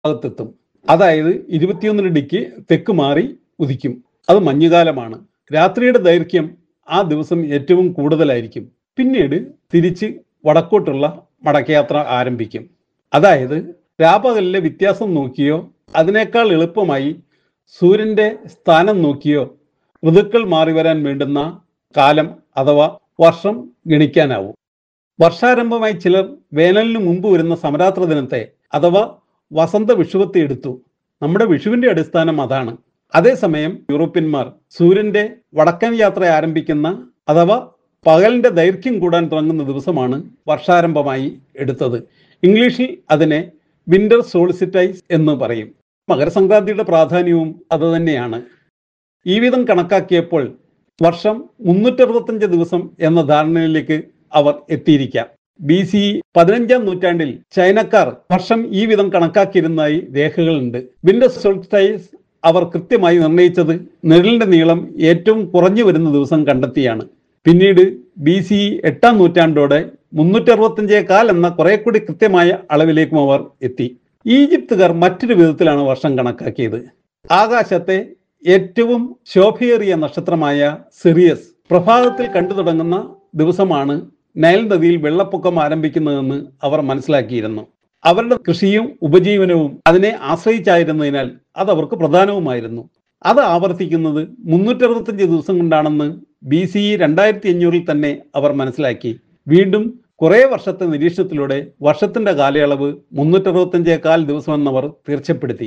ഭാഗത്തെത്തും അതായത് ഇരുപത്തിയൊന്ന് ഡിഗ്രിക്ക് തെക്ക് മാറി ഉദിക്കും അത് മഞ്ഞുകാലമാണ് രാത്രിയുടെ ദൈർഘ്യം ആ ദിവസം ഏറ്റവും കൂടുതലായിരിക്കും പിന്നീട് തിരിച്ച് വടക്കോട്ടുള്ള മടക്കയാത്ര ആരംഭിക്കും അതായത് രാപകലിലെ വ്യത്യാസം നോക്കിയോ അതിനേക്കാൾ എളുപ്പമായി സൂര്യന്റെ സ്ഥാനം നോക്കിയോ ഋതുക്കൾ മാറി വരാൻ വേണ്ടുന്ന കാലം അഥവാ വർഷം ഗണിക്കാനാവും വർഷാരംഭമായി ചിലർ വേനലിന് മുമ്പ് വരുന്ന സമരാത്ര ദിനത്തെ അഥവാ വസന്ത വിഷുവത്തെ എടുത്തു നമ്മുടെ വിഷുവിന്റെ അടിസ്ഥാനം അതാണ് അതേസമയം യൂറോപ്യന്മാർ സൂര്യന്റെ വടക്കൻ യാത്ര ആരംഭിക്കുന്ന അഥവാ പകലിന്റെ ദൈർഘ്യം കൂടാൻ തുടങ്ങുന്ന ദിവസമാണ് വർഷാരംഭമായി എടുത്തത് ഇംഗ്ലീഷിൽ അതിനെ വിന്റർ സോളിസിറ്റൈസ് എന്ന് പറയും മകരസംക്രാന്തിയുടെ പ്രാധാന്യവും അതുതന്നെയാണ് ഈ വിധം കണക്കാക്കിയപ്പോൾ വർഷം മുന്നൂറ്ററുപത്തഞ്ച് ദിവസം എന്ന ധാരണയിലേക്ക് അവർ എത്തിയിരിക്കാം ബി സി പതിനഞ്ചാം നൂറ്റാണ്ടിൽ ചൈനക്കാർ വർഷം ഈ വിധം കണക്കാക്കിയിരുന്നതായി രേഖകളുണ്ട് വിന്റർ സോൾസ്റ്റൈസ് അവർ കൃത്യമായി നിർണയിച്ചത് നിഴലിന്റെ നീളം ഏറ്റവും കുറഞ്ഞു വരുന്ന ദിവസം കണ്ടെത്തിയാണ് പിന്നീട് ബി സി എട്ടാം നൂറ്റാണ്ടോടെ മുന്നൂറ്ററുപത്തഞ്ചേകാൽ എന്ന കുറെ കൂടി കൃത്യമായ അളവിലേക്കും അവർ എത്തി ഈജിപ്തുകാർ മറ്റൊരു വിധത്തിലാണ് വർഷം കണക്കാക്കിയത് ആകാശത്തെ ഏറ്റവും ശോഭയേറിയ നക്ഷത്രമായ സിറിയസ് പ്രഭാതത്തിൽ കണ്ടു തുടങ്ങുന്ന ദിവസമാണ് നൈൽ നദിയിൽ വെള്ളപ്പൊക്കം ആരംഭിക്കുന്നതെന്ന് അവർ മനസ്സിലാക്കിയിരുന്നു അവരുടെ കൃഷിയും ഉപജീവനവും അതിനെ ആശ്രയിച്ചായിരുന്നതിനാൽ അത് അവർക്ക് പ്രധാനവുമായിരുന്നു അത് ആവർത്തിക്കുന്നത് മുന്നൂറ്ററുപത്തഞ്ച് ദിവസം കൊണ്ടാണെന്ന് ബി സി രണ്ടായിരത്തി അഞ്ഞൂറിൽ തന്നെ അവർ മനസ്സിലാക്കി വീണ്ടും കുറെ വർഷത്തെ നിരീക്ഷണത്തിലൂടെ വർഷത്തിന്റെ കാലയളവ് മുന്നൂറ്ററുപത്തഞ്ചേകാൽ ദിവസമെന്നവർ തീർച്ചപ്പെടുത്തി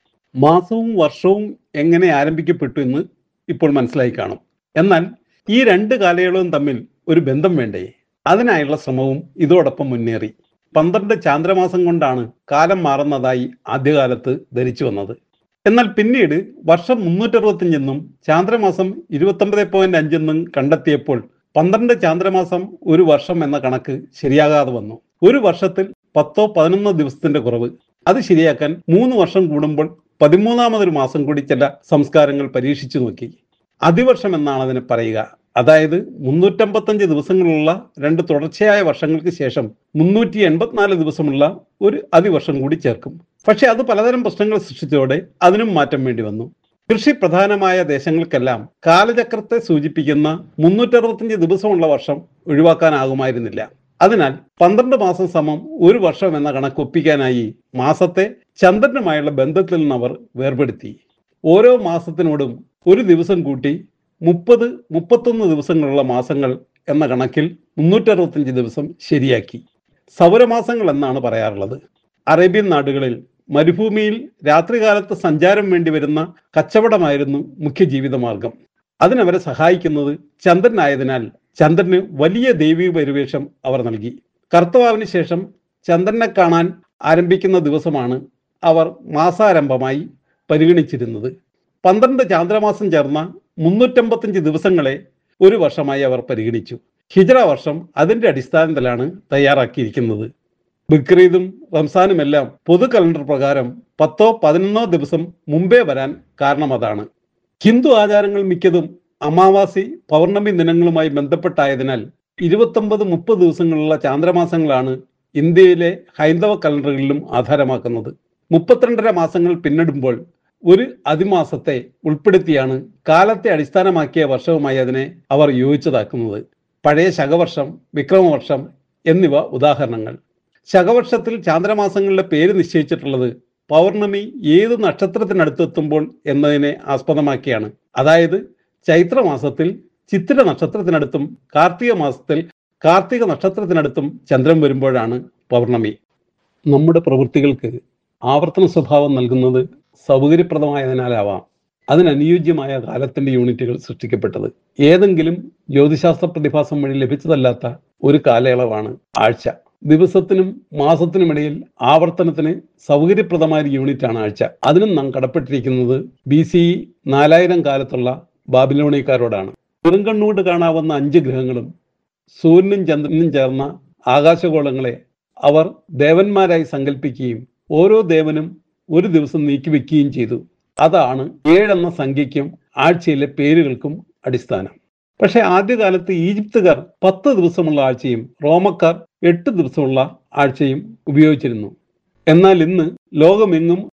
മാസവും വർഷവും എങ്ങനെ ആരംഭിക്കപ്പെട്ടു എന്ന് ഇപ്പോൾ മനസ്സിലായി കാണും എന്നാൽ ഈ രണ്ട് കാലയളവും തമ്മിൽ ഒരു ബന്ധം വേണ്ടേ അതിനായുള്ള ശ്രമവും ഇതോടൊപ്പം മുന്നേറി പന്ത്രണ്ട് ചാന്ദ്രമാസം കൊണ്ടാണ് കാലം മാറുന്നതായി ആദ്യകാലത്ത് ധരിച്ചു വന്നത് എന്നാൽ പിന്നീട് വർഷം മുന്നൂറ്ററുപത്തിയഞ്ചെന്നും ചാന്ദ്രമാസം ഇരുപത്തൊമ്പത് പോയിന്റ് അഞ്ചെന്നും കണ്ടെത്തിയപ്പോൾ പന്ത്രണ്ട് ചാന്ദ്രമാസം ഒരു വർഷം എന്ന കണക്ക് ശരിയാകാതെ വന്നു ഒരു വർഷത്തിൽ പത്തോ പതിനൊന്നോ ദിവസത്തിന്റെ കുറവ് അത് ശരിയാക്കാൻ മൂന്ന് വർഷം കൂടുമ്പോൾ പതിമൂന്നാമതൊരു മാസം കൂടി ചില സംസ്കാരങ്ങൾ പരീക്ഷിച്ചു നോക്കി അതിവർഷം എന്നാണ് അതിനെ പറയുക അതായത് മുന്നൂറ്റമ്പത്തഞ്ച് ദിവസങ്ങളുള്ള രണ്ട് തുടർച്ചയായ വർഷങ്ങൾക്ക് ശേഷം മുന്നൂറ്റി എൺപത്തിനാല് ദിവസമുള്ള ഒരു അതിവർഷം കൂടി ചേർക്കും പക്ഷെ അത് പലതരം പ്രശ്നങ്ങൾ സൃഷ്ടിച്ചതോടെ അതിനും മാറ്റം വേണ്ടി വന്നു കൃഷി പ്രധാനമായ ദേശങ്ങൾക്കെല്ലാം കാലചക്രത്തെ സൂചിപ്പിക്കുന്ന മുന്നൂറ്ററുപത്തഞ്ച് ദിവസമുള്ള വർഷം ഒഴിവാക്കാനാകുമായിരുന്നില്ല അതിനാൽ പന്ത്രണ്ട് മാസം സമം ഒരു വർഷം എന്ന കണക്ക് ഒപ്പിക്കാനായി മാസത്തെ ചന്ദ്രനുമായുള്ള ബന്ധത്തിൽ നിന്ന് അവർ വേർപെടുത്തി ഓരോ മാസത്തിനോടും ഒരു ദിവസം കൂട്ടി മുപ്പത് മുപ്പത്തൊന്ന് ദിവസങ്ങളുള്ള മാസങ്ങൾ എന്ന കണക്കിൽ മുന്നൂറ്ററുപത്തഞ്ച് ദിവസം ശരിയാക്കി സൗരമാസങ്ങൾ എന്നാണ് പറയാറുള്ളത് അറേബ്യൻ നാടുകളിൽ മരുഭൂമിയിൽ രാത്രികാലത്ത് സഞ്ചാരം വേണ്ടി വരുന്ന കച്ചവടമായിരുന്നു മുഖ്യ ജീവിതമാർഗം അതിനവരെ സഹായിക്കുന്നത് ചന്ദ്രനായതിനാൽ ചന്ദ്രന് വലിയ ദൈവിക പരിവേഷം അവർ നൽകി കർത്തവാവിന് ശേഷം ചന്ദ്രനെ കാണാൻ ആരംഭിക്കുന്ന ദിവസമാണ് അവർ മാസാരംഭമായി പരിഗണിച്ചിരുന്നത് പന്ത്രണ്ട് ചാന്ദ്രമാസം ചേർന്ന മുന്നൂറ്റമ്പത്തഞ്ച് ദിവസങ്ങളെ ഒരു വർഷമായി അവർ പരിഗണിച്ചു ഹിജറ വർഷം അതിന്റെ അടിസ്ഥാനത്തിലാണ് തയ്യാറാക്കിയിരിക്കുന്നത് ബക്രീദും റംസാനുമെല്ലാം പൊതു കലണ്ടർ പ്രകാരം പത്തോ പതിനൊന്നോ ദിവസം മുമ്പേ വരാൻ കാരണം അതാണ് ഹിന്ദു ആചാരങ്ങൾ മിക്കതും അമാവാസി പൗർണമി ദിനങ്ങളുമായി ബന്ധപ്പെട്ടായതിനാൽ ഇരുപത്തൊമ്പത് മുപ്പത് ദിവസങ്ങളുള്ള ചാന്ദ്രമാസങ്ങളാണ് ഇന്ത്യയിലെ ഹൈന്ദവ കലണ്ടറുകളിലും ആധാരമാക്കുന്നത് മുപ്പത്തിരണ്ടര മാസങ്ങൾ പിന്നിടുമ്പോൾ ഒരു അതിമാസത്തെ ഉൾപ്പെടുത്തിയാണ് കാലത്തെ അടിസ്ഥാനമാക്കിയ വർഷവുമായി അതിനെ അവർ യോജിച്ചതാക്കുന്നത് പഴയ ശകവർഷം വിക്രമവർഷം എന്നിവ ഉദാഹരണങ്ങൾ ശകവർഷത്തിൽ ചാന്ദ്രമാസങ്ങളുടെ പേര് നിശ്ചയിച്ചിട്ടുള്ളത് പൗർണമി ഏത് നക്ഷത്രത്തിനടുത്തെത്തുമ്പോൾ എന്നതിനെ ആസ്പദമാക്കിയാണ് അതായത് ചൈത്രമാസത്തിൽ ചിത്തിര നക്ഷത്രത്തിനടുത്തും കാർത്തിക മാസത്തിൽ കാർത്തിക നക്ഷത്രത്തിനടുത്തും ചന്ദ്രൻ വരുമ്പോഴാണ് പൗർണമി നമ്മുടെ പ്രവൃത്തികൾക്ക് ആവർത്തന സ്വഭാവം നൽകുന്നത് സൗകര്യപ്രദമായതിനാലാവാം അതിനനുയോജ്യമായ കാലത്തിന്റെ യൂണിറ്റുകൾ സൃഷ്ടിക്കപ്പെട്ടത് ഏതെങ്കിലും ജ്യോതിശാസ്ത്ര പ്രതിഭാസം വഴി ലഭിച്ചതല്ലാത്ത ഒരു കാലയളവാണ് ആഴ്ച ദിവസത്തിനും മാസത്തിനുമിടയിൽ ആവർത്തനത്തിന് സൗകര്യപ്രദമായ ഒരു യൂണിറ്റാണ് ആഴ്ച അതിനും നാം കടപ്പെട്ടിരിക്കുന്നത് ബി സി നാലായിരം കാലത്തുള്ള ബാബിലോണിയക്കാരോടാണ് പെരുങ്കണ്ണുകൊണ്ട് കാണാവുന്ന അഞ്ച് ഗ്രഹങ്ങളും സൂര്യനും ചന്ദ്രനും ചേർന്ന ആകാശഗോളങ്ങളെ അവർ ദേവന്മാരായി സങ്കല്പിക്കുകയും ഓരോ ദേവനും ഒരു ദിവസം നീക്കിവെക്കുകയും ചെയ്തു അതാണ് ഏഴെന്ന സംഖ്യയ്ക്കും ആഴ്ചയിലെ പേരുകൾക്കും അടിസ്ഥാനം പക്ഷെ ആദ്യകാലത്ത് ഈജിപ്തുകാർ പത്ത് ദിവസമുള്ള ആഴ്ചയും റോമക്കാർ എട്ട് ദിവസമുള്ള ആഴ്ചയും ഉപയോഗിച്ചിരുന്നു എന്നാൽ ഇന്ന് ലോകമെങ്ങും